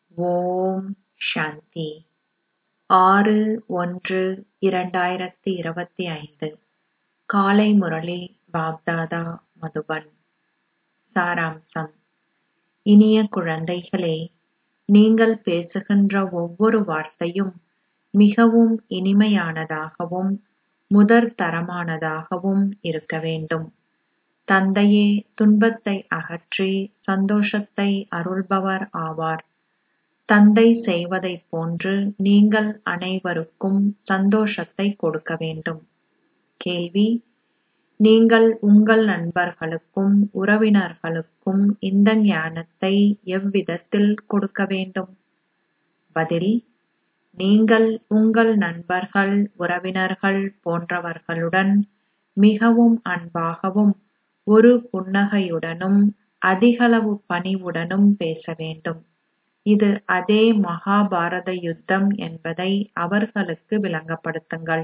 ஓம் சாந்தி ஆறு ஒன்று இரண்டாயிரத்தி இருபத்தி ஐந்து காலை முரளி பாப்தாதா மதுபன் சாராம்சம் இனிய குழந்தைகளே நீங்கள் பேசுகின்ற ஒவ்வொரு வார்த்தையும் மிகவும் இனிமையானதாகவும் முதற்தரமானதாகவும் இருக்க வேண்டும் தந்தையே துன்பத்தை அகற்றி சந்தோஷத்தை அருள்பவர் ஆவார் தந்தை செய்வதைப் போன்று நீங்கள் அனைவருக்கும் சந்தோஷத்தை கொடுக்க வேண்டும் கேள்வி நீங்கள் உங்கள் நண்பர்களுக்கும் உறவினர்களுக்கும் இந்த ஞானத்தை எவ்விதத்தில் கொடுக்க வேண்டும் பதில் நீங்கள் உங்கள் நண்பர்கள் உறவினர்கள் போன்றவர்களுடன் மிகவும் அன்பாகவும் ஒரு புன்னகையுடனும் அதிகளவு பணிவுடனும் பேச வேண்டும் இது அதே மகாபாரத யுத்தம் என்பதை அவர்களுக்கு விளங்கப்படுத்துங்கள்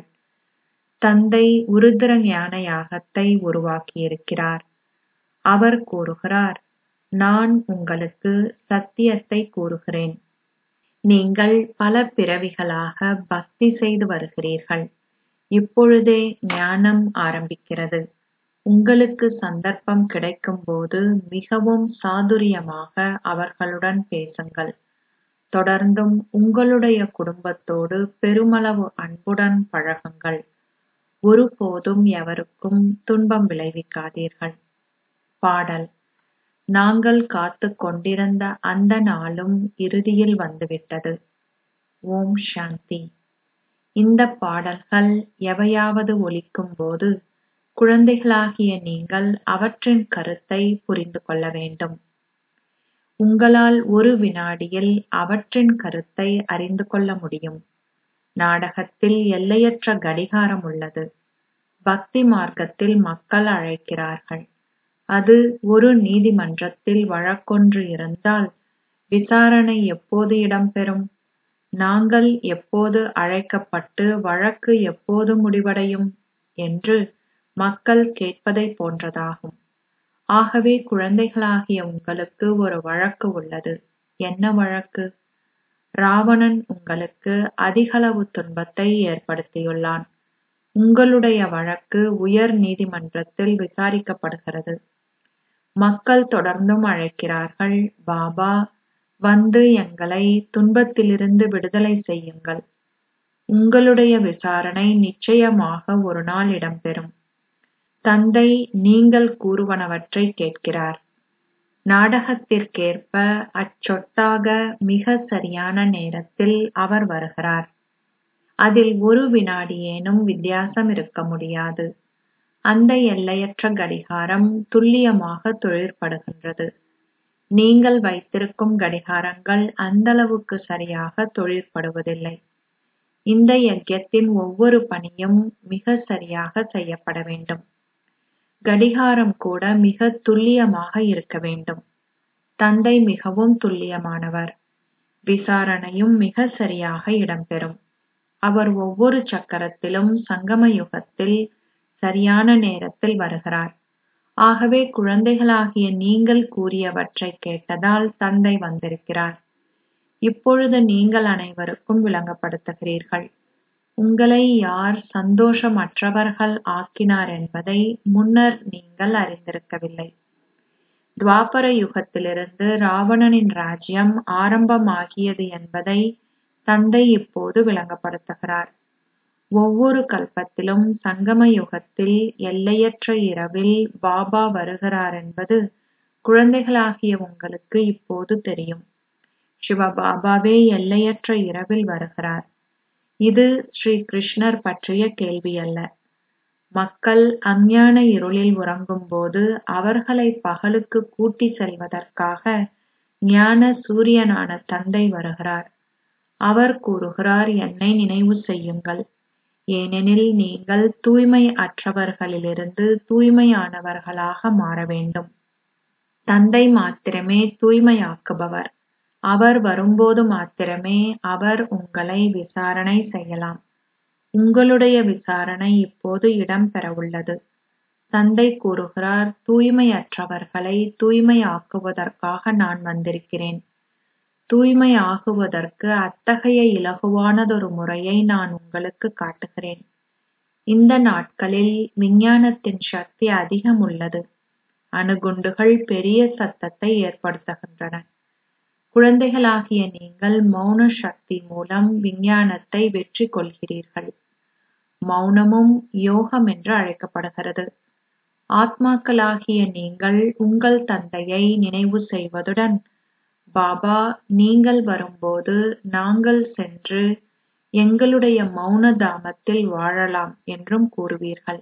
தந்தை உருத்திர ஞான யாகத்தை உருவாக்கியிருக்கிறார் அவர் கூறுகிறார் நான் உங்களுக்கு சத்தியத்தை கூறுகிறேன் நீங்கள் பல பிறவிகளாக பக்தி செய்து வருகிறீர்கள் இப்பொழுதே ஞானம் ஆரம்பிக்கிறது உங்களுக்கு சந்தர்ப்பம் கிடைக்கும்போது மிகவும் சாதுரியமாக அவர்களுடன் பேசுங்கள் தொடர்ந்தும் உங்களுடைய குடும்பத்தோடு பெருமளவு அன்புடன் பழகுங்கள் ஒருபோதும் எவருக்கும் துன்பம் விளைவிக்காதீர்கள் பாடல் நாங்கள் காத்துக் கொண்டிருந்த அந்த நாளும் இறுதியில் வந்துவிட்டது ஓம் சாந்தி இந்த பாடல்கள் எவையாவது ஒலிக்கும்போது குழந்தைகளாகிய நீங்கள் அவற்றின் கருத்தை புரிந்து கொள்ள வேண்டும் உங்களால் ஒரு வினாடியில் அவற்றின் கருத்தை அறிந்து கொள்ள முடியும் நாடகத்தில் எல்லையற்ற கடிகாரம் உள்ளது பக்தி மார்க்கத்தில் மக்கள் அழைக்கிறார்கள் அது ஒரு நீதிமன்றத்தில் வழக்கொன்று இருந்தால் விசாரணை எப்போது இடம்பெறும் நாங்கள் எப்போது அழைக்கப்பட்டு வழக்கு எப்போது முடிவடையும் என்று மக்கள் கேட்பதைப் போன்றதாகும் ஆகவே குழந்தைகளாகிய உங்களுக்கு ஒரு வழக்கு உள்ளது என்ன வழக்கு ராவணன் உங்களுக்கு அதிகளவு துன்பத்தை ஏற்படுத்தியுள்ளான் உங்களுடைய வழக்கு உயர் நீதிமன்றத்தில் விசாரிக்கப்படுகிறது மக்கள் தொடர்ந்தும் அழைக்கிறார்கள் பாபா வந்து எங்களை துன்பத்திலிருந்து விடுதலை செய்யுங்கள் உங்களுடைய விசாரணை நிச்சயமாக ஒரு நாள் இடம்பெறும் தந்தை நீங்கள் கூறுவனவற்றை கேட்கிறார் நாடகத்திற்கேற்ப அச்சொட்டாக மிக சரியான நேரத்தில் அவர் வருகிறார் அதில் ஒரு வினாடியேனும் வித்தியாசம் இருக்க முடியாது அந்த எல்லையற்ற கடிகாரம் துல்லியமாக தொழிற்படுகின்றது நீங்கள் வைத்திருக்கும் கடிகாரங்கள் அந்தளவுக்கு சரியாக தொழிற்படுவதில்லை இந்த யஜ்யத்தின் ஒவ்வொரு பணியும் மிக சரியாக செய்யப்பட வேண்டும் கடிகாரம் கூட மிக துல்லியமாக இருக்க வேண்டும் தந்தை மிகவும் துல்லியமானவர் விசாரணையும் மிக சரியாக இடம்பெறும் அவர் ஒவ்வொரு சக்கரத்திலும் சங்கம யுகத்தில் சரியான நேரத்தில் வருகிறார் ஆகவே குழந்தைகளாகிய நீங்கள் கூறியவற்றை கேட்டதால் தந்தை வந்திருக்கிறார் இப்பொழுது நீங்கள் அனைவருக்கும் விளங்கப்படுத்துகிறீர்கள் உங்களை யார் சந்தோஷமற்றவர்கள் ஆக்கினார் என்பதை முன்னர் நீங்கள் அறிந்திருக்கவில்லை துவாபர யுகத்திலிருந்து ராவணனின் ராஜ்யம் ஆரம்பமாகியது என்பதை தந்தை இப்போது விளங்கப்படுத்துகிறார் ஒவ்வொரு கல்பத்திலும் சங்கம யுகத்தில் எல்லையற்ற இரவில் பாபா வருகிறார் என்பது குழந்தைகளாகிய உங்களுக்கு இப்போது தெரியும் சிவபாபாவே எல்லையற்ற இரவில் வருகிறார் இது ஸ்ரீ கிருஷ்ணர் பற்றிய கேள்வி அல்ல மக்கள் அஞ்ஞான இருளில் உறங்கும்போது அவர்களை பகலுக்கு கூட்டி செல்வதற்காக ஞான சூரியனான தந்தை வருகிறார் அவர் கூறுகிறார் என்னை நினைவு செய்யுங்கள் ஏனெனில் நீங்கள் தூய்மை அற்றவர்களிலிருந்து தூய்மையானவர்களாக மாற வேண்டும் தந்தை மாத்திரமே தூய்மையாக்குபவர் அவர் வரும்போது மாத்திரமே அவர் உங்களை விசாரணை செய்யலாம் உங்களுடைய விசாரணை இப்போது இடம்பெறவுள்ளது தந்தை கூறுகிறார் தூய்மையற்றவர்களை தூய்மையாக்குவதற்காக நான் வந்திருக்கிறேன் தூய்மை ஆகுவதற்கு அத்தகைய இலகுவானதொரு முறையை நான் உங்களுக்கு காட்டுகிறேன் இந்த நாட்களில் விஞ்ஞானத்தின் சக்தி அதிகம் உள்ளது அணுகுண்டுகள் பெரிய சத்தத்தை ஏற்படுத்துகின்றன குழந்தைகளாகிய நீங்கள் மௌன சக்தி மூலம் விஞ்ஞானத்தை வெற்றி கொள்கிறீர்கள் மௌனமும் யோகம் என்று அழைக்கப்படுகிறது ஆத்மாக்களாகிய நீங்கள் உங்கள் தந்தையை நினைவு செய்வதுடன் பாபா நீங்கள் வரும்போது நாங்கள் சென்று எங்களுடைய மௌன தாமத்தில் வாழலாம் என்றும் கூறுவீர்கள்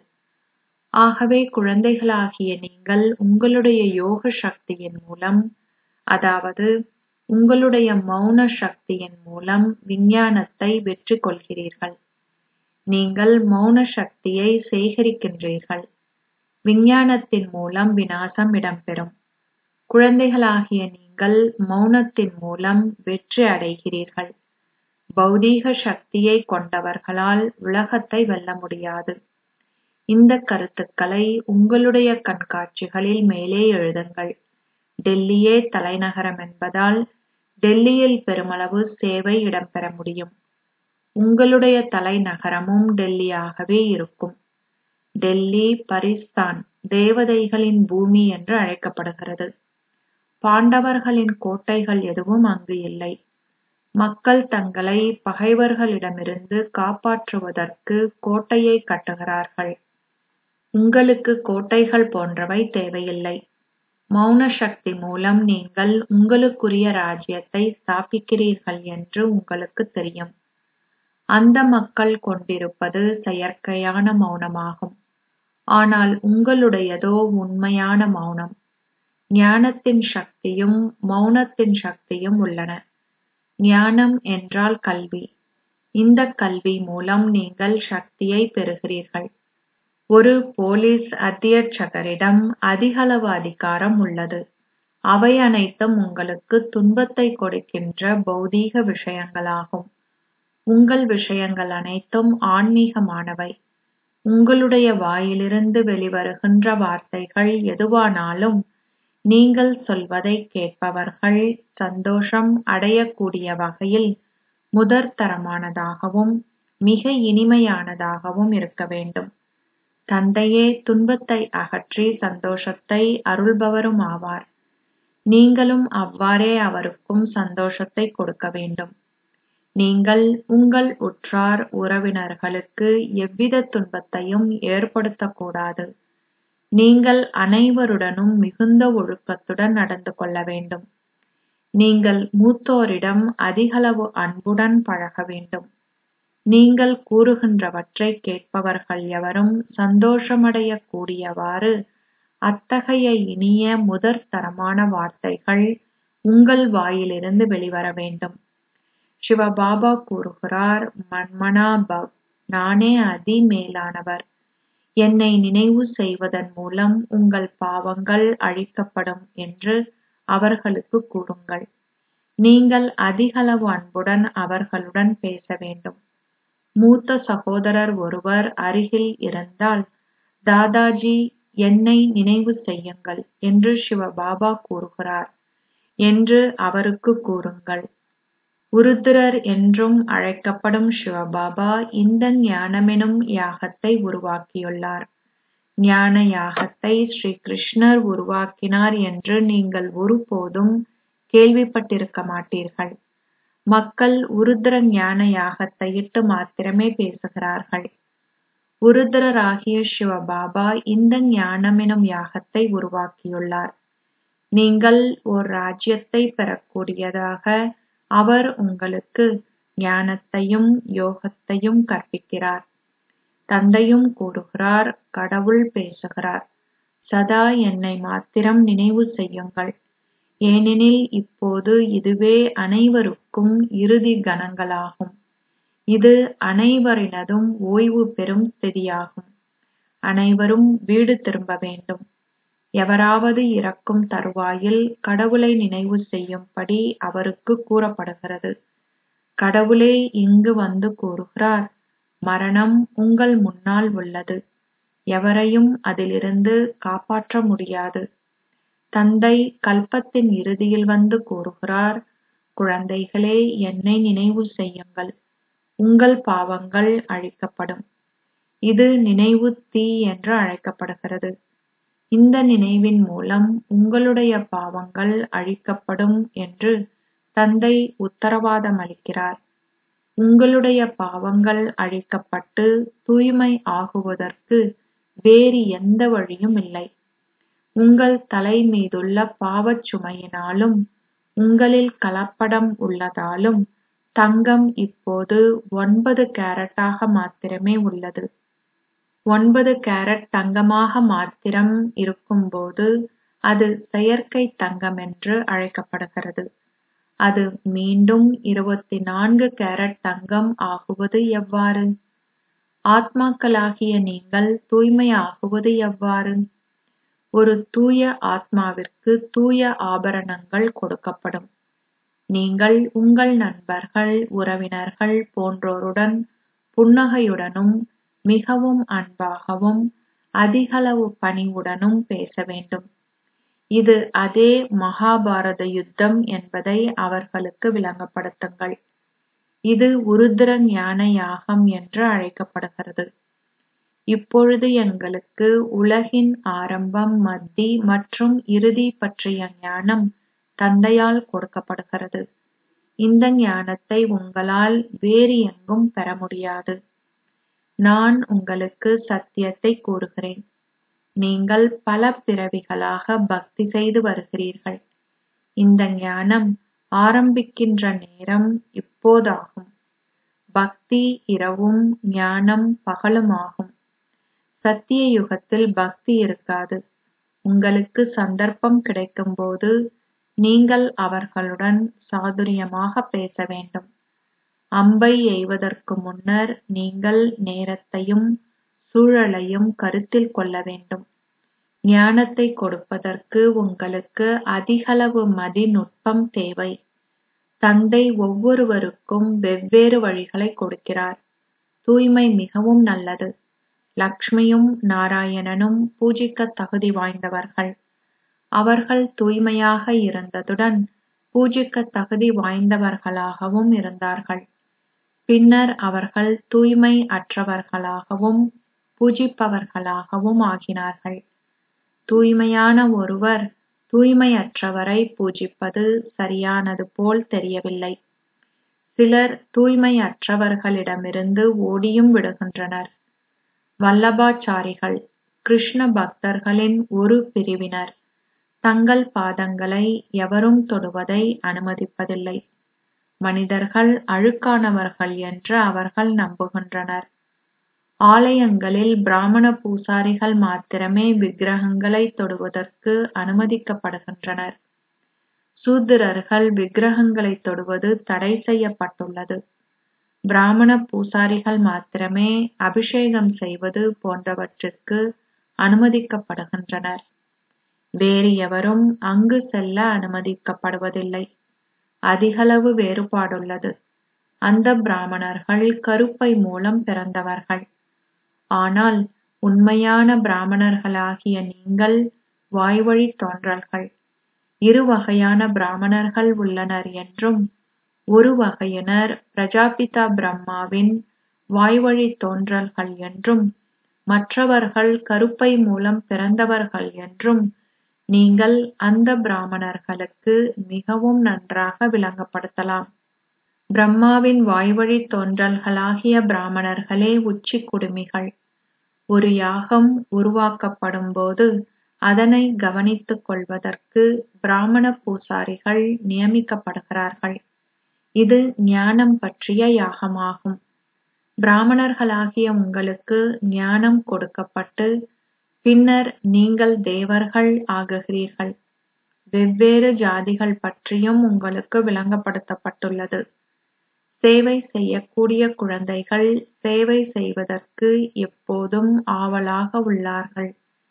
ஆகவே குழந்தைகளாகிய நீங்கள் உங்களுடைய யோக சக்தியின் மூலம் அதாவது உங்களுடைய மௌன சக்தியின் மூலம் விஞ்ஞானத்தை வெற்றி கொள்கிறீர்கள் நீங்கள் மௌன சக்தியை சேகரிக்கின்றீர்கள் விஞ்ஞானத்தின் மூலம் விநாசம் இடம்பெறும் குழந்தைகளாகிய நீங்கள் மௌனத்தின் மூலம் வெற்றி அடைகிறீர்கள் பௌதீக சக்தியை கொண்டவர்களால் உலகத்தை வெல்ல முடியாது இந்த கருத்துக்களை உங்களுடைய கண்காட்சிகளில் மேலே எழுதுங்கள் டெல்லியே தலைநகரம் என்பதால் டெல்லியில் பெருமளவு சேவை இடம்பெற முடியும் உங்களுடைய தலைநகரமும் டெல்லியாகவே இருக்கும் டெல்லி பரிஸ்தான் தேவதைகளின் பூமி என்று அழைக்கப்படுகிறது பாண்டவர்களின் கோட்டைகள் எதுவும் அங்கு இல்லை மக்கள் தங்களை பகைவர்களிடமிருந்து காப்பாற்றுவதற்கு கோட்டையை கட்டுகிறார்கள் உங்களுக்கு கோட்டைகள் போன்றவை தேவையில்லை மௌன சக்தி மூலம் நீங்கள் உங்களுக்குரிய ராஜ்யத்தை ஸ்தாபிக்கிறீர்கள் என்று உங்களுக்கு தெரியும் அந்த மக்கள் கொண்டிருப்பது செயற்கையான மௌனமாகும் ஆனால் உங்களுடையதோ உண்மையான மௌனம் ஞானத்தின் சக்தியும் மௌனத்தின் சக்தியும் உள்ளன ஞானம் என்றால் கல்வி இந்த கல்வி மூலம் நீங்கள் சக்தியை பெறுகிறீர்கள் ஒரு போலீஸ் அத்தியட்சகரிடம் அதிகளவு அதிகாரம் உள்ளது அவை அனைத்தும் உங்களுக்கு துன்பத்தை கொடுக்கின்ற பௌதீக விஷயங்களாகும் உங்கள் விஷயங்கள் அனைத்தும் ஆன்மீகமானவை உங்களுடைய வாயிலிருந்து வெளிவருகின்ற வார்த்தைகள் எதுவானாலும் நீங்கள் சொல்வதை கேட்பவர்கள் சந்தோஷம் அடையக்கூடிய வகையில் முதற்தரமானதாகவும் மிக இனிமையானதாகவும் இருக்க வேண்டும் தந்தையே துன்பத்தை அகற்றி சந்தோஷத்தை அருள்பவரும் ஆவார் நீங்களும் அவ்வாறே அவருக்கும் சந்தோஷத்தை கொடுக்க வேண்டும் நீங்கள் உங்கள் உற்றார் உறவினர்களுக்கு எவ்வித துன்பத்தையும் ஏற்படுத்தக்கூடாது நீங்கள் அனைவருடனும் மிகுந்த ஒழுக்கத்துடன் நடந்து கொள்ள வேண்டும் நீங்கள் மூத்தோரிடம் அதிகளவு அன்புடன் பழக வேண்டும் நீங்கள் கூறுகின்றவற்றை கேட்பவர்கள் எவரும் சந்தோஷமடையக் கூடியவாறு அத்தகைய இனிய முதற்தரமான வார்த்தைகள் உங்கள் வாயிலிருந்து வெளிவர வேண்டும் சிவபாபா கூறுகிறார் மன்மனா பவ் நானே அதி மேலானவர் என்னை நினைவு செய்வதன் மூலம் உங்கள் பாவங்கள் அழிக்கப்படும் என்று அவர்களுக்கு கூறுங்கள் நீங்கள் அதிகளவு அன்புடன் அவர்களுடன் பேச வேண்டும் மூத்த சகோதரர் ஒருவர் அருகில் இருந்தால் தாதாஜி என்னை நினைவு செய்யுங்கள் என்று சிவபாபா கூறுகிறார் என்று அவருக்கு கூறுங்கள் உருத்திரர் என்றும் அழைக்கப்படும் சிவபாபா இந்த ஞானமெனும் யாகத்தை உருவாக்கியுள்ளார் ஞான யாகத்தை ஸ்ரீ கிருஷ்ணர் உருவாக்கினார் என்று நீங்கள் ஒருபோதும் கேள்விப்பட்டிருக்க மாட்டீர்கள் மக்கள் உருத்திர ஞான யாகத்தையிட்டு மாத்திரமே பேசுகிறார்கள் உருத்திரராகிய சிவபாபா இந்த ஞானமெனும் யாகத்தை உருவாக்கியுள்ளார் நீங்கள் ஓர் ராஜ்யத்தை பெறக்கூடியதாக அவர் உங்களுக்கு ஞானத்தையும் யோகத்தையும் கற்பிக்கிறார் தந்தையும் கூறுகிறார் கடவுள் பேசுகிறார் சதா என்னை மாத்திரம் நினைவு செய்யுங்கள் ஏனெனில் இப்போது இதுவே அனைவருக்கும் இறுதி கணங்களாகும் இது அனைவரினதும் ஓய்வு பெறும் ஸ்திதியாகும் அனைவரும் வீடு திரும்ப வேண்டும் எவராவது இறக்கும் தருவாயில் கடவுளை நினைவு செய்யும்படி அவருக்கு கூறப்படுகிறது கடவுளே இங்கு வந்து கூறுகிறார் மரணம் உங்கள் முன்னால் உள்ளது எவரையும் அதிலிருந்து காப்பாற்ற முடியாது தந்தை கல்பத்தின் இறுதியில் வந்து கூறுகிறார் குழந்தைகளே என்னை நினைவு செய்யுங்கள் உங்கள் பாவங்கள் அழிக்கப்படும் இது நினைவு தீ என்று அழைக்கப்படுகிறது இந்த நினைவின் மூலம் உங்களுடைய பாவங்கள் அழிக்கப்படும் என்று தந்தை உத்தரவாதம் அளிக்கிறார் உங்களுடைய பாவங்கள் அழிக்கப்பட்டு தூய்மை ஆகுவதற்கு வேறு எந்த வழியும் இல்லை உங்கள் தலை மீதுள்ள பாவச் சுமையினாலும் உங்களில் கலப்படம் உள்ளதாலும் தங்கம் இப்போது ஒன்பது கேரட்டாக மாத்திரமே உள்ளது ஒன்பது கேரட் தங்கமாக மாத்திரம் இருக்கும்போது அது செயற்கை தங்கம் என்று அழைக்கப்படுகிறது அது மீண்டும் இருபத்தி நான்கு கேரட் தங்கம் ஆகுவது எவ்வாறு ஆத்மாக்களாகிய நீங்கள் தூய்மையாகுவது எவ்வாறு ஒரு தூய ஆத்மாவிற்கு தூய ஆபரணங்கள் கொடுக்கப்படும் நீங்கள் உங்கள் நண்பர்கள் உறவினர்கள் போன்றோருடன் புன்னகையுடனும் மிகவும் அன்பாகவும் அதிகளவு பணிவுடனும் பேச வேண்டும் இது அதே மகாபாரத யுத்தம் என்பதை அவர்களுக்கு விளங்கப்படுத்துங்கள் இது உருத்திர ஞான யாகம் என்று அழைக்கப்படுகிறது இப்பொழுது எங்களுக்கு உலகின் ஆரம்பம் மத்தி மற்றும் இறுதி பற்றிய ஞானம் தந்தையால் கொடுக்கப்படுகிறது இந்த ஞானத்தை உங்களால் வேறு எங்கும் பெற முடியாது நான் உங்களுக்கு சத்தியத்தை கூறுகிறேன் நீங்கள் பல பிறவிகளாக பக்தி செய்து வருகிறீர்கள் இந்த ஞானம் ஆரம்பிக்கின்ற நேரம் இப்போதாகும் பக்தி இரவும் ஞானம் பகலுமாகும் சத்திய யுகத்தில் பக்தி இருக்காது உங்களுக்கு சந்தர்ப்பம் கிடைக்கும்போது நீங்கள் அவர்களுடன் சாதுரியமாக பேச வேண்டும் அம்பை எய்வதற்கு முன்னர் நீங்கள் நேரத்தையும் சூழலையும் கருத்தில் கொள்ள வேண்டும் ஞானத்தை கொடுப்பதற்கு உங்களுக்கு அதிகளவு மதிநுட்பம் தேவை தந்தை ஒவ்வொருவருக்கும் வெவ்வேறு வழிகளை கொடுக்கிறார் தூய்மை மிகவும் நல்லது லக்ஷ்மியும் நாராயணனும் பூஜிக்க தகுதி வாய்ந்தவர்கள் அவர்கள் தூய்மையாக இருந்ததுடன் பூஜிக்க தகுதி வாய்ந்தவர்களாகவும் இருந்தார்கள் பின்னர் அவர்கள் தூய்மை அற்றவர்களாகவும் பூஜிப்பவர்களாகவும் ஆகினார்கள் தூய்மையான ஒருவர் தூய்மையற்றவரை பூஜிப்பது சரியானது போல் தெரியவில்லை சிலர் தூய்மையற்றவர்களிடமிருந்து ஓடியும் விடுகின்றனர் வல்லபாச்சாரிகள் கிருஷ்ண பக்தர்களின் ஒரு பிரிவினர் தங்கள் பாதங்களை எவரும் தொடுவதை அனுமதிப்பதில்லை மனிதர்கள் அழுக்கானவர்கள் என்று அவர்கள் நம்புகின்றனர் ஆலயங்களில் பிராமண பூசாரிகள் மாத்திரமே விக்கிரகங்களை தொடுவதற்கு அனுமதிக்கப்படுகின்றனர் சூத்திரர்கள் விக்கிரகங்களை தொடுவது தடை செய்யப்பட்டுள்ளது பிராமண பூசாரிகள் மாத்திரமே அபிஷேகம் செய்வது போன்றவற்றிற்கு அனுமதிக்கப்படுகின்றனர் வேறு எவரும் அங்கு செல்ல அனுமதிக்கப்படுவதில்லை அதிகளவு வேறுபாடுள்ளது அந்த பிராமணர்கள் கருப்பை மூலம் பிறந்தவர்கள் ஆனால் உண்மையான பிராமணர்களாகிய நீங்கள் வாய்வழி தோன்றல்கள் இரு வகையான பிராமணர்கள் உள்ளனர் என்றும் ஒரு வகையினர் பிரஜாபிதா பிரம்மாவின் வாய்வழி தோன்றல்கள் என்றும் மற்றவர்கள் கருப்பை மூலம் பிறந்தவர்கள் என்றும் நீங்கள் அந்த பிராமணர்களுக்கு மிகவும் நன்றாக விளங்கப்படுத்தலாம் பிரம்மாவின் வாய்வழி தோன்றல்களாகிய பிராமணர்களே உச்சி குடுமிகள் ஒரு யாகம் உருவாக்கப்படும்போது அதனை கவனித்துக் கொள்வதற்கு பிராமண பூசாரிகள் நியமிக்கப்படுகிறார்கள் இது ஞானம் பற்றிய யாகமாகும் பிராமணர்களாகிய உங்களுக்கு ஞானம் கொடுக்கப்பட்டு பின்னர் நீங்கள் தேவர்கள் ஆகுகிறீர்கள் வெவ்வேறு ஜாதிகள் பற்றியும் உங்களுக்கு விளங்கப்படுத்தப்பட்டுள்ளது சேவை செய்யக்கூடிய குழந்தைகள் சேவை செய்வதற்கு எப்போதும் ஆவலாக உள்ளார்கள்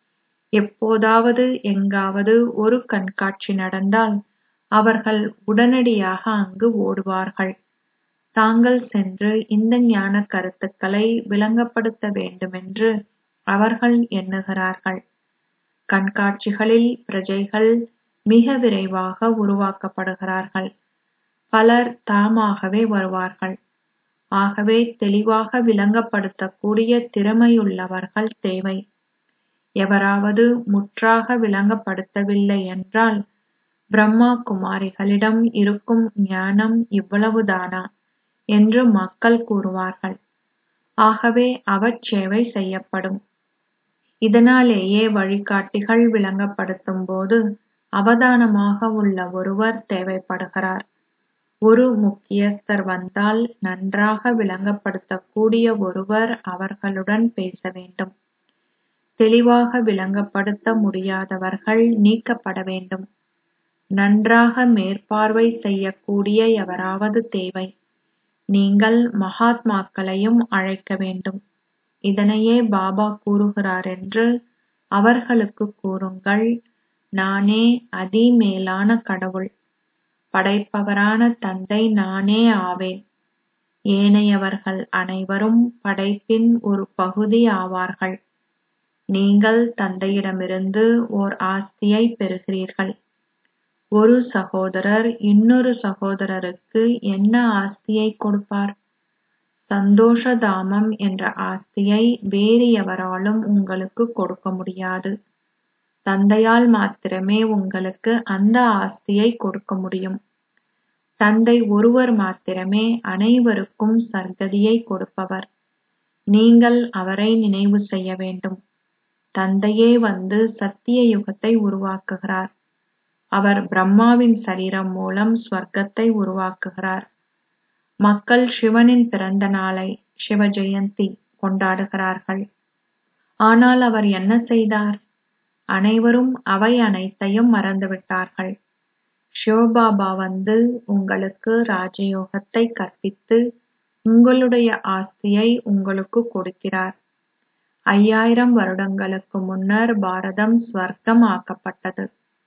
எப்போதாவது எங்காவது ஒரு கண்காட்சி நடந்தால் அவர்கள் உடனடியாக அங்கு ஓடுவார்கள் தாங்கள் சென்று இந்த ஞான கருத்துக்களை விளங்கப்படுத்த வேண்டுமென்று அவர்கள் எண்ணுகிறார்கள் கண்காட்சிகளில் பிரஜைகள் மிக விரைவாக உருவாக்கப்படுகிறார்கள் பலர் தாமாகவே வருவார்கள் ஆகவே தெளிவாக விளங்கப்படுத்தக்கூடிய திறமையுள்ளவர்கள் தேவை எவராவது முற்றாக விளங்கப்படுத்தவில்லை என்றால் பிரம்மா குமாரிகளிடம் இருக்கும் ஞானம் இவ்வளவுதானா என்று மக்கள் கூறுவார்கள் ஆகவே அவச்சேவை செய்யப்படும் இதனாலேயே வழிகாட்டிகள் விளங்கப்படுத்தும் போது அவதானமாக உள்ள ஒருவர் தேவைப்படுகிறார் ஒரு முக்கியஸ்தர் வந்தால் நன்றாக விளங்கப்படுத்தக்கூடிய ஒருவர் அவர்களுடன் பேச வேண்டும் தெளிவாக விளங்கப்படுத்த முடியாதவர்கள் நீக்கப்பட வேண்டும் நன்றாக மேற்பார்வை செய்யக்கூடிய எவராவது தேவை நீங்கள் மகாத்மாக்களையும் அழைக்க வேண்டும் இதனையே பாபா கூறுகிறாரென்று அவர்களுக்கு கூறுங்கள் நானே அதிமேலான கடவுள் படைப்பவரான தந்தை நானே ஆவேன் ஏனையவர்கள் அனைவரும் படைப்பின் ஒரு பகுதி ஆவார்கள் நீங்கள் தந்தையிடமிருந்து ஓர் ஆஸ்தியை பெறுகிறீர்கள் ஒரு சகோதரர் இன்னொரு சகோதரருக்கு என்ன ஆஸ்தியை கொடுப்பார் சந்தோஷ தாமம் என்ற ஆஸ்தியை வேறு எவராலும் உங்களுக்கு கொடுக்க முடியாது தந்தையால் மாத்திரமே உங்களுக்கு அந்த ஆஸ்தியை கொடுக்க முடியும் தந்தை ஒருவர் மாத்திரமே அனைவருக்கும் சர்க்கதியை கொடுப்பவர் நீங்கள் அவரை நினைவு செய்ய வேண்டும் தந்தையே வந்து சத்திய யுகத்தை உருவாக்குகிறார் அவர் பிரம்மாவின் சரீரம் மூலம் ஸ்வர்க்கத்தை உருவாக்குகிறார் மக்கள் சிவனின் பிறந்த நாளை சிவ ஜெயந்தி கொண்டாடுகிறார்கள் ஆனால் அவர் என்ன செய்தார் அனைவரும் அவை அனைத்தையும் மறந்துவிட்டார்கள் சிவபாபா வந்து உங்களுக்கு ராஜயோகத்தை கற்பித்து உங்களுடைய ஆஸ்தியை உங்களுக்கு கொடுக்கிறார் ஐயாயிரம் வருடங்களுக்கு முன்னர் பாரதம் ஸ்வர்க்கம் ஆக்கப்பட்டது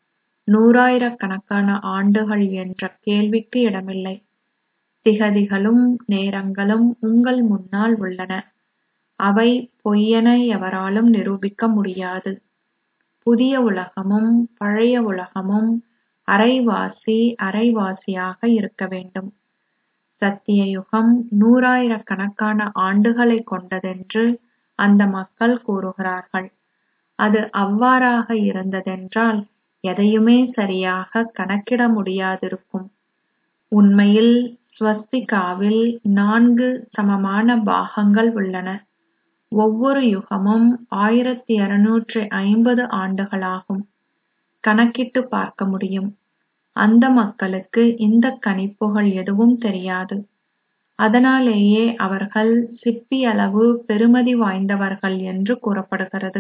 நூறாயிரக்கணக்கான ஆண்டுகள் என்ற கேள்விக்கு இடமில்லை திகதிகளும் நேரங்களும் உங்கள் முன்னால் உள்ளன அவை பொய்யென எவராலும் நிரூபிக்க முடியாது புதிய உலகமும் பழைய உலகமும் அரைவாசி அரைவாசியாக இருக்க வேண்டும் சத்திய யுகம் நூறாயிரக்கணக்கான ஆண்டுகளை கொண்டதென்று அந்த மக்கள் கூறுகிறார்கள் அது அவ்வாறாக இருந்ததென்றால் எதையுமே சரியாக கணக்கிட முடியாதிருக்கும் உண்மையில் ஸ்வஸ்திகாவில் நான்கு சமமான பாகங்கள் உள்ளன ஒவ்வொரு யுகமும் ஆயிரத்தி இருநூற்றி ஐம்பது ஆண்டுகளாகும் கணக்கிட்டு பார்க்க முடியும் அந்த மக்களுக்கு இந்த கணிப்புகள் எதுவும் தெரியாது அதனாலேயே அவர்கள் சிப்பியளவு பெறுமதி வாய்ந்தவர்கள் என்று கூறப்படுகிறது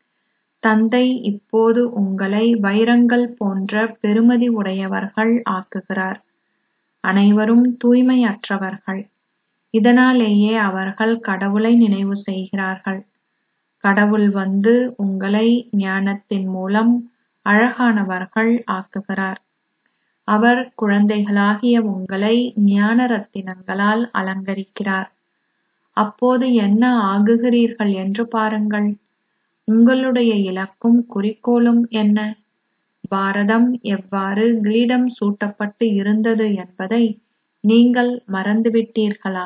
தந்தை இப்போது உங்களை வைரங்கள் போன்ற பெறுமதி உடையவர்கள் ஆக்குகிறார் அனைவரும் தூய்மையற்றவர்கள் இதனாலேயே அவர்கள் கடவுளை நினைவு செய்கிறார்கள் கடவுள் வந்து உங்களை ஞானத்தின் மூலம் அழகானவர்கள் ஆக்குகிறார் அவர் குழந்தைகளாகிய உங்களை ஞான ரத்தினங்களால் அலங்கரிக்கிறார் அப்போது என்ன ஆகுகிறீர்கள் என்று பாருங்கள் உங்களுடைய இலக்கும் குறிக்கோளும் என்ன பாரதம் எவ்வாறு கிரீடம் சூட்டப்பட்டு இருந்தது என்பதை நீங்கள் மறந்துவிட்டீர்களா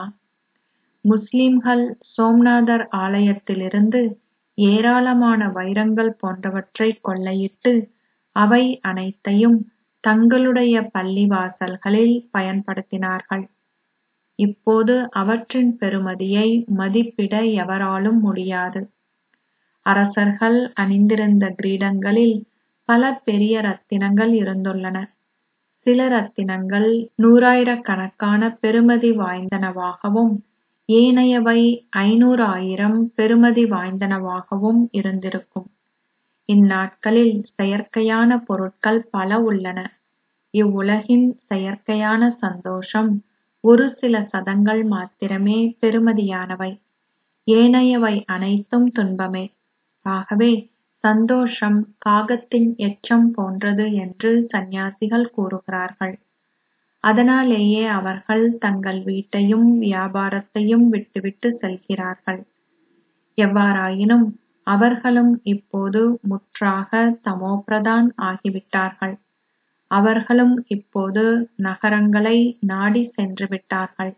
முஸ்லிம்கள் சோம்நாதர் ஆலயத்திலிருந்து ஏராளமான வைரங்கள் போன்றவற்றை கொள்ளையிட்டு அவை அனைத்தையும் தங்களுடைய பள்ளிவாசல்களில் பயன்படுத்தினார்கள் இப்போது அவற்றின் பெறுமதியை மதிப்பிட எவராலும் முடியாது அரசர்கள் அணிந்திருந்த கிரீடங்களில் பல பெரிய ரத்தினங்கள் இருந்துள்ளன சில ரத்தினங்கள் நூறாயிரக்கணக்கான பெறுமதி வாய்ந்தனவாகவும் ஏனையவை ஐநூறு ஆயிரம் பெறுமதி வாய்ந்தனவாகவும் இருந்திருக்கும் இந்நாட்களில் செயற்கையான பொருட்கள் பல உள்ளன இவ்வுலகின் செயற்கையான சந்தோஷம் ஒரு சில சதங்கள் மாத்திரமே பெறுமதியானவை ஏனையவை அனைத்தும் துன்பமே ஆகவே சந்தோஷம் காகத்தின் எச்சம் போன்றது என்று சந்நியாசிகள் கூறுகிறார்கள் அதனாலேயே அவர்கள் தங்கள் வீட்டையும் வியாபாரத்தையும் விட்டுவிட்டு செல்கிறார்கள் எவ்வாறாயினும் அவர்களும் இப்போது முற்றாக தமோபிரதான் ஆகிவிட்டார்கள் அவர்களும் இப்போது நகரங்களை நாடிச் சென்று விட்டார்கள்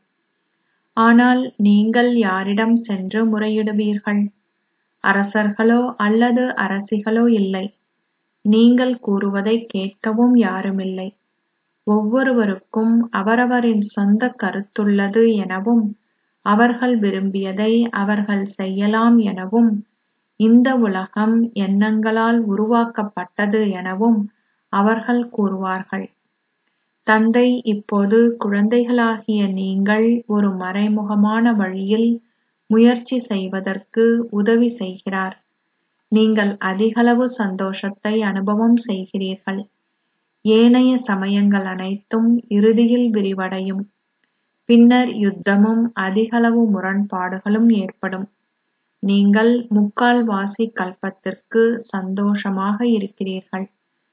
ஆனால் நீங்கள் யாரிடம் சென்று முறையிடுவீர்கள் அரசர்களோ அல்லது அரசிகளோ இல்லை நீங்கள் கூறுவதைக் கேட்கவும் யாருமில்லை ஒவ்வொருவருக்கும் அவரவரின் சொந்த கருத்துள்ளது எனவும் அவர்கள் விரும்பியதை அவர்கள் செய்யலாம் எனவும் இந்த உலகம் எண்ணங்களால் உருவாக்கப்பட்டது எனவும் அவர்கள் கூறுவார்கள் தந்தை இப்போது குழந்தைகளாகிய நீங்கள் ஒரு மறைமுகமான வழியில் முயற்சி செய்வதற்கு உதவி செய்கிறார் நீங்கள் அதிகளவு சந்தோஷத்தை அனுபவம் செய்கிறீர்கள் ஏனைய சமயங்கள் அனைத்தும் இறுதியில் விரிவடையும் பின்னர் யுத்தமும் அதிகளவு முரண்பாடுகளும் ஏற்படும் நீங்கள் முக்கால்வாசி கல்பத்திற்கு சந்தோஷமாக இருக்கிறீர்கள்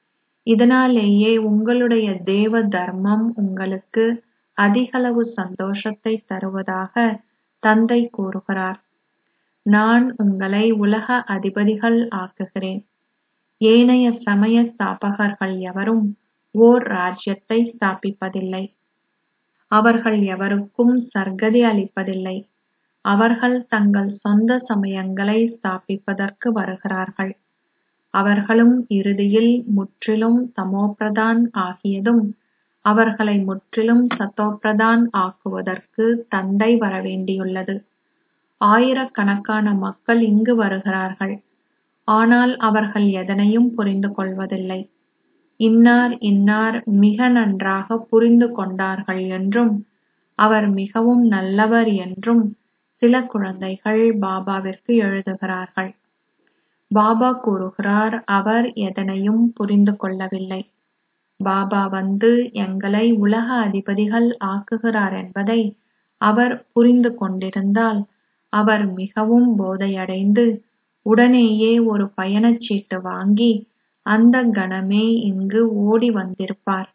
இதனாலேயே உங்களுடைய தேவ தர்மம் உங்களுக்கு அதிகளவு சந்தோஷத்தை தருவதாக தந்தை கூறுகிறார் நான் உங்களை உலக அதிபதிகள் ஆக்குகிறேன் ஏனைய சமய ஸ்தாபகர்கள் எவரும் ஓர் ராஜ்யத்தை ஸ்தாபிப்பதில்லை அவர்கள் எவருக்கும் சர்க்கதி அளிப்பதில்லை அவர்கள் தங்கள் சொந்த சமயங்களை ஸ்தாபிப்பதற்கு வருகிறார்கள் அவர்களும் இறுதியில் முற்றிலும் தமோபிரதான் ஆகியதும் அவர்களை முற்றிலும் சத்தோபிரதான் ஆக்குவதற்கு தந்தை வரவேண்டியுள்ளது ஆயிரக்கணக்கான மக்கள் இங்கு வருகிறார்கள் ஆனால் அவர்கள் எதனையும் புரிந்து கொள்வதில்லை இன்னார் இன்னார் மிக நன்றாக புரிந்து கொண்டார்கள் என்றும் அவர் மிகவும் நல்லவர் என்றும் சில குழந்தைகள் பாபாவிற்கு எழுதுகிறார்கள் பாபா கூறுகிறார் அவர் எதனையும் புரிந்து கொள்ளவில்லை பாபா வந்து எங்களை உலக அதிபதிகள் ஆக்குகிறார் என்பதை அவர் புரிந்து கொண்டிருந்தால் அவர் மிகவும் போதையடைந்து உடனேயே ஒரு பயணச்சீட்டு வாங்கி அந்த கணமே இங்கு ஓடி வந்திருப்பார்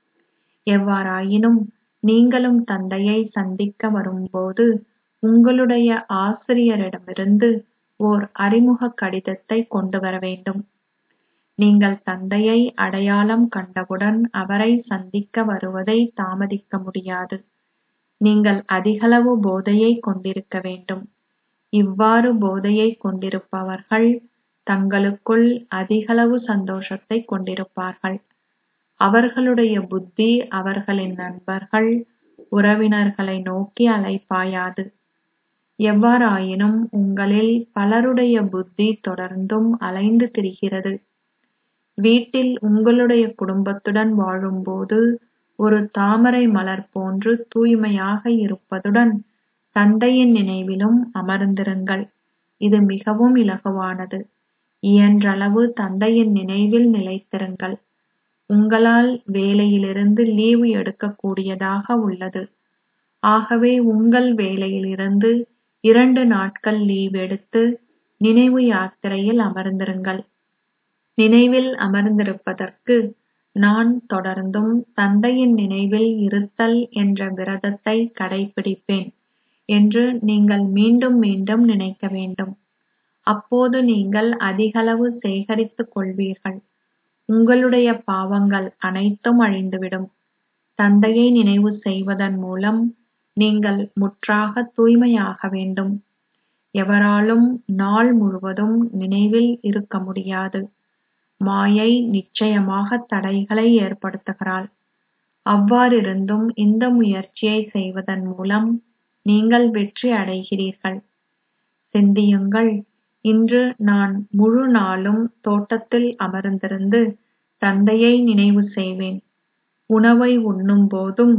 எவ்வாறாயினும் நீங்களும் தந்தையை சந்திக்க வரும்போது உங்களுடைய ஆசிரியரிடமிருந்து ஓர் அறிமுக கடிதத்தை கொண்டு வர வேண்டும் நீங்கள் தந்தையை அடையாளம் கண்டவுடன் அவரை சந்திக்க வருவதை தாமதிக்க முடியாது நீங்கள் அதிகளவு போதையை கொண்டிருக்க வேண்டும் இவ்வாறு போதையை கொண்டிருப்பவர்கள் தங்களுக்குள் அதிகளவு சந்தோஷத்தை கொண்டிருப்பார்கள் அவர்களுடைய புத்தி அவர்களின் நண்பர்கள் உறவினர்களை நோக்கி அலைப்பாயாது எவ்வாறாயினும் உங்களில் பலருடைய புத்தி தொடர்ந்தும் அலைந்து திரிகிறது வீட்டில் உங்களுடைய குடும்பத்துடன் வாழும்போது ஒரு தாமரை மலர் போன்று தூய்மையாக இருப்பதுடன் தந்தையின் நினைவிலும் அமர்ந்திருங்கள் இது மிகவும் இலகுவானது இயன்றளவு தந்தையின் நினைவில் நிலைத்திருங்கள் உங்களால் வேலையிலிருந்து லீவு எடுக்கக்கூடியதாக உள்ளது ஆகவே உங்கள் வேலையிலிருந்து இரண்டு நாட்கள் லீவ் எடுத்து நினைவு யாத்திரையில் அமர்ந்திருங்கள் நினைவில் அமர்ந்திருப்பதற்கு நான் தொடர்ந்தும் தந்தையின் நினைவில் இருத்தல் என்ற விரதத்தை கடைபிடிப்பேன் என்று நீங்கள் மீண்டும் மீண்டும் நினைக்க வேண்டும் அப்போது நீங்கள் அதிகளவு சேகரித்துக் கொள்வீர்கள் உங்களுடைய பாவங்கள் அனைத்தும் அழிந்துவிடும் தந்தையை நினைவு செய்வதன் மூலம் நீங்கள் முற்றாக தூய்மையாக வேண்டும் எவராலும் நாள் முழுவதும் நினைவில் இருக்க முடியாது மாயை நிச்சயமாக தடைகளை ஏற்படுத்துகிறாள் அவ்வாறிருந்தும் இந்த முயற்சியை செய்வதன் மூலம் நீங்கள் வெற்றி அடைகிறீர்கள் சிந்தியுங்கள் இன்று நான் முழு நாளும் தோட்டத்தில் அமர்ந்திருந்து தந்தையை நினைவு செய்வேன் உணவை உண்ணும் போதும்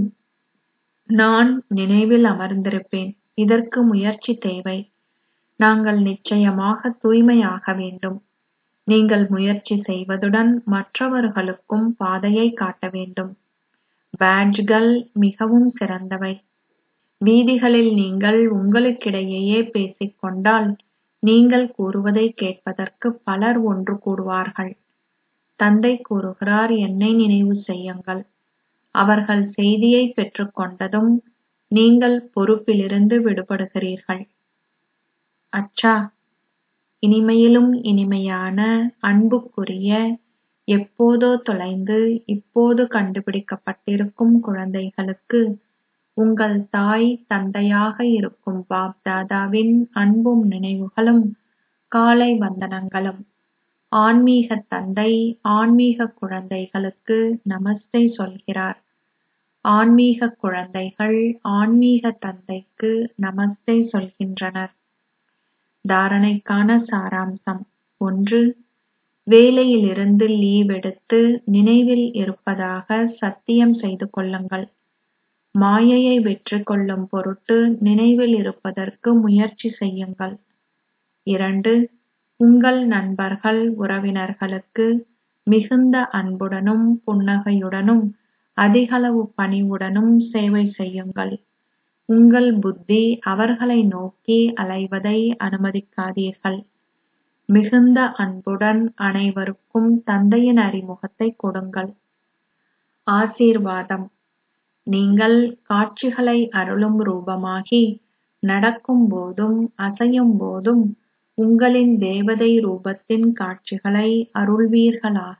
நான் நினைவில் அமர்ந்திருப்பேன் இதற்கு முயற்சி தேவை நாங்கள் நிச்சயமாக தூய்மையாக வேண்டும் நீங்கள் முயற்சி செய்வதுடன் மற்றவர்களுக்கும் பாதையை காட்ட வேண்டும் பேட்ஜ்கள் மிகவும் சிறந்தவை வீதிகளில் நீங்கள் உங்களுக்கிடையேயே பேசிக் கொண்டால் நீங்கள் கூறுவதை கேட்பதற்கு பலர் ஒன்று கூடுவார்கள் தந்தை கூறுகிறார் என்னை நினைவு செய்யுங்கள் அவர்கள் செய்தியை பெற்றுக் கொண்டதும் நீங்கள் பொறுப்பிலிருந்து விடுபடுகிறீர்கள் அச்சா இனிமையிலும் இனிமையான அன்புக்குரிய எப்போதோ தொலைந்து இப்போது கண்டுபிடிக்கப்பட்டிருக்கும் குழந்தைகளுக்கு உங்கள் தாய் தந்தையாக இருக்கும் பாப் தாதாவின் அன்பும் நினைவுகளும் காலை வந்தனங்களும் ஆன்மீக தந்தை ஆன்மீக குழந்தைகளுக்கு நமஸ்தே சொல்கிறார் ஆன்மீக குழந்தைகள் ஆன்மீக தந்தைக்கு நமஸ்தே சொல்கின்றனர் தாரணைக்கான சாராம்சம் ஒன்று வேலையிலிருந்து லீவ் எடுத்து நினைவில் இருப்பதாக சத்தியம் செய்து கொள்ளுங்கள் மாயையை வெற்றி கொள்ளும் பொருட்டு நினைவில் இருப்பதற்கு முயற்சி செய்யுங்கள் இரண்டு உங்கள் நண்பர்கள் உறவினர்களுக்கு மிகுந்த அன்புடனும் புன்னகையுடனும் அதிகளவு பணிவுடனும் சேவை செய்யுங்கள் உங்கள் புத்தி அவர்களை நோக்கி அலைவதை அனுமதிக்காதீர்கள் மிகுந்த அன்புடன் அனைவருக்கும் தந்தையின் அறிமுகத்தை கொடுங்கள் ஆசீர்வாதம் நீங்கள் காட்சிகளை அருளும் ரூபமாகி நடக்கும் போதும் அசையும் போதும் உங்களின் தேவதை ரூபத்தின் காட்சிகளை அருள்வீர்களாக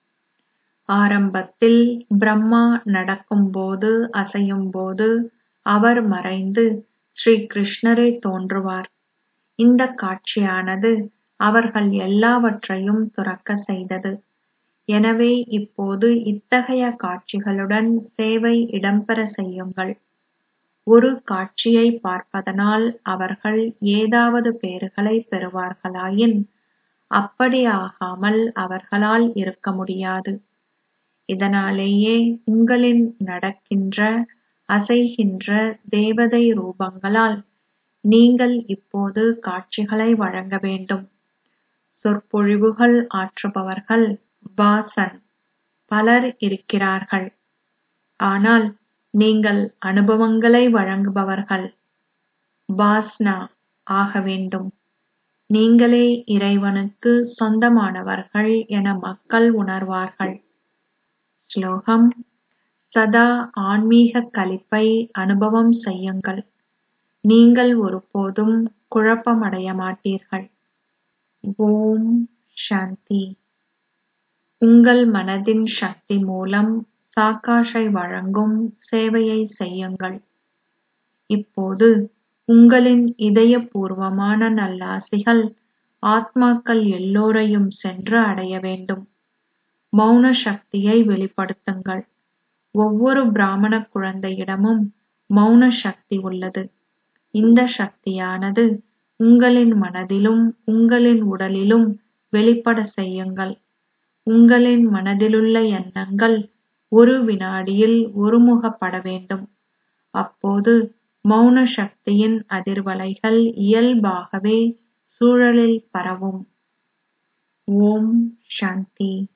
ஆரம்பத்தில் பிரம்மா நடக்கும்போது அசையும்போது அவர் மறைந்து ஸ்ரீ கிருஷ்ணரே தோன்றுவார் இந்த காட்சியானது அவர்கள் எல்லாவற்றையும் துறக்க செய்தது எனவே இப்போது இத்தகைய காட்சிகளுடன் சேவை இடம்பெற செய்யுங்கள் ஒரு காட்சியை பார்ப்பதனால் அவர்கள் ஏதாவது பேறுகளை பெறுவார்களாயின் அப்படி ஆகாமல் அவர்களால் இருக்க முடியாது இதனாலேயே உங்களின் நடக்கின்ற அசைகின்ற தேவதை ரூபங்களால் நீங்கள் இப்போது காட்சிகளை வழங்க வேண்டும் சொற்பொழிவுகள் ஆற்றுபவர்கள் வாசன் பலர் இருக்கிறார்கள் ஆனால் நீங்கள் அனுபவங்களை வழங்குபவர்கள் பாஸ்னா ஆக வேண்டும் நீங்களே இறைவனுக்கு சொந்தமானவர்கள் என மக்கள் உணர்வார்கள் ஸ்லோகம் சதா ஆன்மீக களிப்பை அனுபவம் செய்யுங்கள் நீங்கள் ஒருபோதும் குழப்பமடைய மாட்டீர்கள் ஓம் சாந்தி உங்கள் மனதின் சக்தி மூலம் சாக்காஷை வழங்கும் சேவையை செய்யுங்கள் இப்போது உங்களின் இதயபூர்வமான நல்லாசிகள் ஆத்மாக்கள் எல்லோரையும் சென்று அடைய வேண்டும் மௌன சக்தியை வெளிப்படுத்துங்கள் ஒவ்வொரு பிராமண குழந்தையிடமும் மௌன சக்தி உள்ளது இந்த சக்தியானது உங்களின் மனதிலும் உங்களின் உடலிலும் வெளிப்பட செய்யுங்கள் உங்களின் மனதிலுள்ள எண்ணங்கள் ஒரு வினாடியில் ஒருமுகப்பட வேண்டும் அப்போது மௌன சக்தியின் அதிர்வலைகள் இயல்பாகவே சூழலில் பரவும் ஓம் சாந்தி